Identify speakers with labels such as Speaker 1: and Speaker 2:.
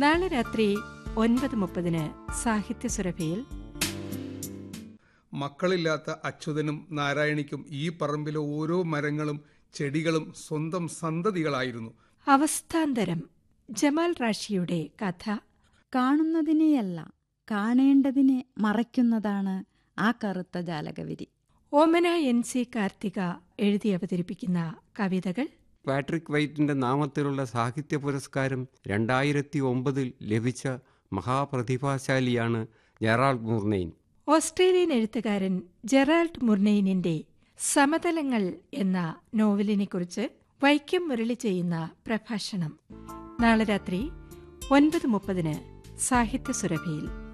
Speaker 1: നാളെ രാത്രി ഒൻപത് മുപ്പതിന് സാഹിത്യ സുരഭിയിൽ
Speaker 2: മക്കളില്ലാത്ത അച്യുതനും നാരായണിക്കും ഈ പറമ്പിലെ ഓരോ മരങ്ങളും ചെടികളും സ്വന്തം സന്തതികളായിരുന്നു
Speaker 1: അവസ്ഥാന്തരം ജമാൽ റാഷിയുടെ കഥ
Speaker 3: കാണുന്നതിനെയല്ല കാണേണ്ടതിനെ മറയ്ക്കുന്നതാണ് ആ കറുത്ത ജാലകവിരി
Speaker 1: ഓമന എൻ സി കാർത്തിക എഴുതി അവതരിപ്പിക്കുന്ന കവിതകൾ
Speaker 4: പാട്രിക് വൈറ്റിന്റെ നാമത്തിലുള്ള സാഹിത്യ പുരസ്കാരം രണ്ടായിരത്തി ഒമ്പതിൽ ലഭിച്ച മഹാപ്രതിഭാശാലിയാണ് ജെറാൾഡ് മുർനെയിൻ
Speaker 1: ഓസ്ട്രേലിയൻ എഴുത്തുകാരൻ ജെറാൾഡ് മുർനെയിനിന്റെ സമതലങ്ങൾ എന്ന നോവലിനെക്കുറിച്ച് വൈക്കം മുരളി ചെയ്യുന്ന പ്രഭാഷണം നാളെ രാത്രി ഒൻപത് മുപ്പതിന് സാഹിത്യ സുരഭിയിൽ